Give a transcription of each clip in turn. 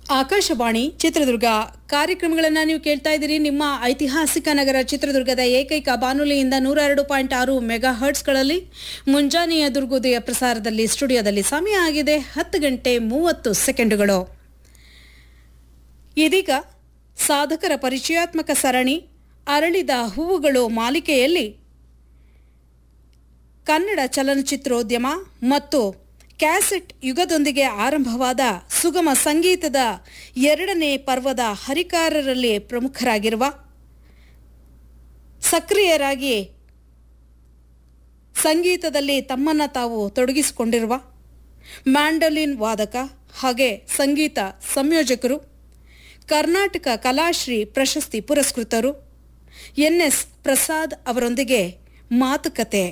ಆಕಾಶವಾಣಿ ಚಿತ್ರದುರ್ಗ ಕಾರ್ಯಕ್ರಮಗಳನ್ನು ನೀವು ಕೇಳ್ತಾ ಇದ್ದೀರಿ ನಿಮ್ಮ ಐತಿಹಾಸಿಕ ನಗರ ಚಿತ್ರದುರ್ಗದ ಏಕೈಕ ಬಾನುಲಿಯಿಂದ ನೂರ ಎರಡು ಪಾಯಿಂಟ್ ಆರು ಮೆಗಾ ಹರ್ಟ್ಸ್ಗಳಲ್ಲಿ ಮುಂಜಾನೆಯ ದುರ್ಗೋದಯ ಪ್ರಸಾರದಲ್ಲಿ ಸ್ಟುಡಿಯೋದಲ್ಲಿ ಸಮಯ ಆಗಿದೆ ಹತ್ತು ಗಂಟೆ ಮೂವತ್ತು ಸೆಕೆಂಡುಗಳು ಇದೀಗ ಸಾಧಕರ ಪರಿಚಯಾತ್ಮಕ ಸರಣಿ ಅರಳಿದ ಹೂವುಗಳು ಮಾಲಿಕೆಯಲ್ಲಿ ಕನ್ನಡ ಚಲನಚಿತ್ರೋದ್ಯಮ ಮತ್ತು ಕ್ಯಾಸೆಟ್ ಯುಗದೊಂದಿಗೆ ಆರಂಭವಾದ ಸುಗಮ ಸಂಗೀತದ ಎರಡನೇ ಪರ್ವದ ಹರಿಕಾರರಲ್ಲಿ ಪ್ರಮುಖರಾಗಿರುವ ಸಕ್ರಿಯರಾಗಿ ಸಂಗೀತದಲ್ಲಿ ತಮ್ಮನ್ನು ತಾವು ತೊಡಗಿಸಿಕೊಂಡಿರುವ ಮ್ಯಾಂಡಲಿನ್ ವಾದಕ ಹಾಗೆ ಸಂಗೀತ ಸಂಯೋಜಕರು ಕರ್ನಾಟಕ ಕಲಾಶ್ರೀ ಪ್ರಶಸ್ತಿ ಪುರಸ್ಕೃತರು ಎನ್ ಎಸ್ ಪ್ರಸಾದ್ ಅವರೊಂದಿಗೆ ಮಾತುಕತೆ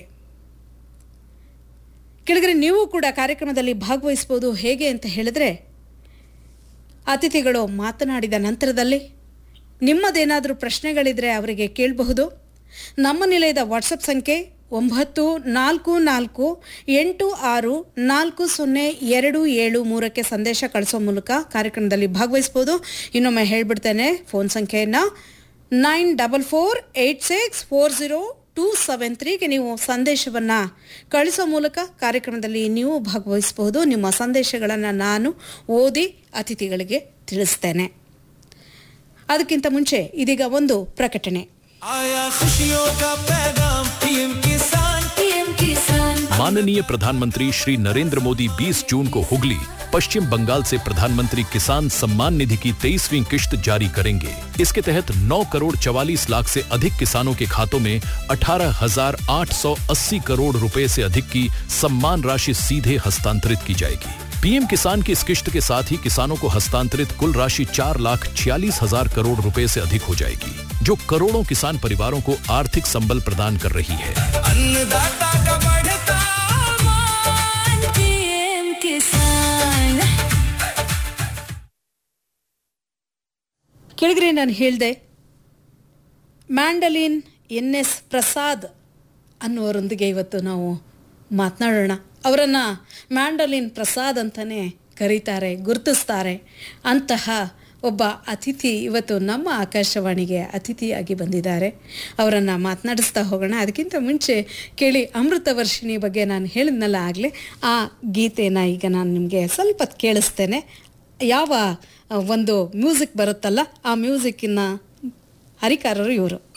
ಕೆಳಗಡೆ ನೀವು ಕೂಡ ಕಾರ್ಯಕ್ರಮದಲ್ಲಿ ಭಾಗವಹಿಸಬಹುದು ಹೇಗೆ ಅಂತ ಹೇಳಿದ್ರೆ ಅತಿಥಿಗಳು ಮಾತನಾಡಿದ ನಂತರದಲ್ಲಿ ನಿಮ್ಮದೇನಾದರೂ ಪ್ರಶ್ನೆಗಳಿದ್ರೆ ಅವರಿಗೆ ಕೇಳಬಹುದು ನಮ್ಮ ನಿಲಯದ ವಾಟ್ಸಪ್ ಸಂಖ್ಯೆ ಒಂಬತ್ತು ನಾಲ್ಕು ನಾಲ್ಕು ಎಂಟು ಆರು ನಾಲ್ಕು ಸೊನ್ನೆ ಎರಡು ಏಳು ಮೂರಕ್ಕೆ ಸಂದೇಶ ಕಳಿಸೋ ಮೂಲಕ ಕಾರ್ಯಕ್ರಮದಲ್ಲಿ ಭಾಗವಹಿಸ್ಬೋದು ಇನ್ನೊಮ್ಮೆ ಹೇಳ್ಬಿಡ್ತೇನೆ ಫೋನ್ ಸಂಖ್ಯೆಯನ್ನು nine double four eight six four zero two seven ತ್ರೀಗೆ ನೀವು ಸಂದೇಶವನ್ನು ಕಳಿಸೋ ಮೂಲಕ ಕಾರ್ಯಕ್ರಮದಲ್ಲಿ ನೀವು ಭಾಗವಹಿಸಬಹುದು ನಿಮ್ಮ ಸಂದೇಶಗಳನ್ನು ನಾನು ಓದಿ ಅತಿಥಿಗಳಿಗೆ ತಿಳಿಸ್ತೇನೆ ಅದಕ್ಕಿಂತ ಮುಂಚೆ ಇದೀಗ ಒಂದು ಪ್ರಕಟಣೆ आया खुशियों का पैगाम पीएम किसान पीएम किसान माननीय प्रधानमंत्री श्री नरेंद्र मोदी 20 जून को हुगली पश्चिम बंगाल से प्रधानमंत्री किसान सम्मान निधि की तेईसवीं किश्त जारी करेंगे इसके तहत 9 करोड़ चवालीस लाख से अधिक किसानों के खातों में 18,880 करोड़ रुपए से अधिक की सम्मान राशि सीधे हस्तांतरित की जाएगी पीएम किसान की इस किश्त के साथ ही किसानों को हस्तांतरित कुल राशि चार लाख छियालीस हजार करोड़ रुपए से अधिक हो जाएगी जो करोड़ों किसान परिवारों को आर्थिक संबल प्रदान कर रही है अन्नदाता का बढ़ता मान पीएम किसान ಕೆಳಗಡೆ ನಾನು ಹೇಳಿದೆ ಮ್ಯಾಂಡಲಿನ್ ಎನ್ ಎಸ್ ಪ್ರಸಾದ್ ಅನ್ನುವರೊಂದಿಗೆ ಇವತ್ತು ನಾವು ಮಾತನಾಡೋಣ ಅವರನ್ನು ಮ್ಯಾಂಡಲಿನ್ ಪ್ರಸಾದ್ ಅಂತಲೇ ಕರೀತಾರೆ ಗುರುತಿಸ್ತಾರೆ ಅಂತಹ ಒಬ್ಬ ಅತಿಥಿ ಇವತ್ತು ನಮ್ಮ ಆಕಾಶವಾಣಿಗೆ ಅತಿಥಿಯಾಗಿ ಬಂದಿದ್ದಾರೆ ಅವರನ್ನು ಮಾತನಾಡಿಸ್ತಾ ಹೋಗೋಣ ಅದಕ್ಕಿಂತ ಮುಂಚೆ ಕೇಳಿ ಅಮೃತ ವರ್ಷಿಣಿ ಬಗ್ಗೆ ನಾನು ಹೇಳಿದ್ನಲ್ಲ ಆಗಲೇ ಆ ಗೀತೆನ ಈಗ ನಾನು ನಿಮಗೆ ಸ್ವಲ್ಪ ಹೊತ್ತು ಕೇಳಿಸ್ತೇನೆ ಯಾವ ಆ, ಒಂದು ಮ್ಯೂಸಿಕ್ ಬರುತ್ತಲ್ಲ ಆ ಮ್ಯೂಸಿಕ್ಕಿನ ಹರಿಕಾರರು ಇವರು